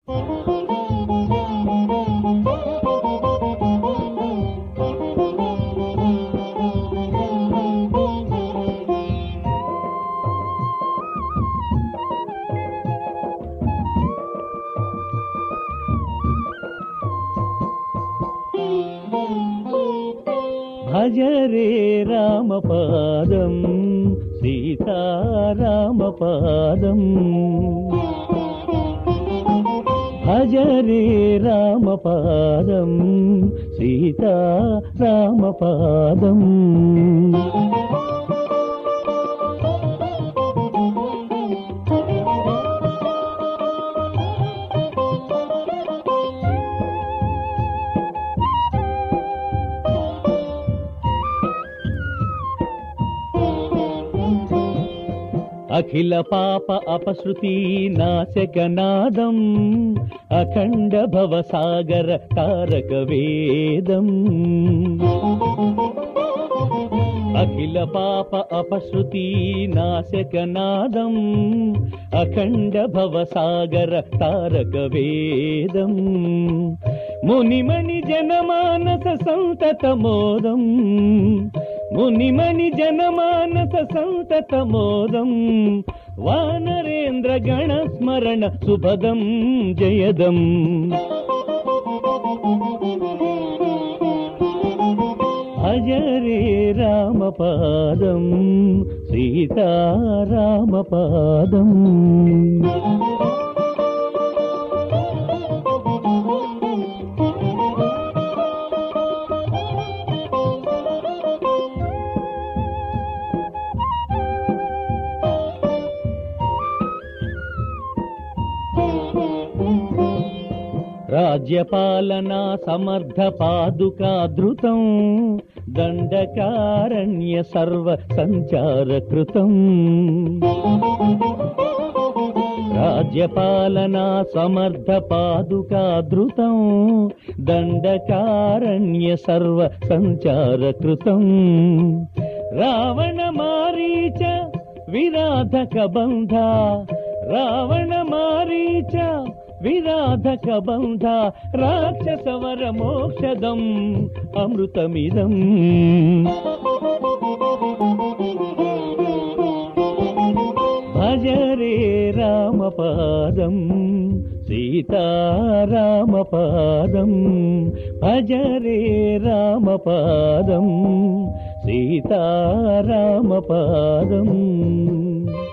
భజ రే రామపాదం సీతారామపాదం భజ రే రామపాదం సీతారామపాదం అఖిల పాప అపశృతి నాశకనాదం అఖండ భవసాగర తారక వేదం అఖిల పాప అపశృతి నాశకనాదం అఖండ భవసాగర తారక వేదం మునిమణి జనమానస సంతత మోదం మునిమణి జనమానస సంతత మోదం వానరేంద్ర గణ స్మరణ సుభదం జయదం భజ రే రామపాదం సీతారామపాదం రాజ్యపాలనా సమర్థ పాదుకాధృతం దండకారణ్య సర్వ సంచారకృతం రాజ్యపాలనా సమర్థ పాదుకాధృతం దండకారణ్య సర్వ సంచారకృతం రావణ మారీచ విరాధక బంధ రావణ మారీచ విరాధక బంధ రాక్షసవర మోక్షదం అమృతమిదం భజ రే రామపాదం సీతారామపాదం భజ రే రామపాదం సీతారామపాదం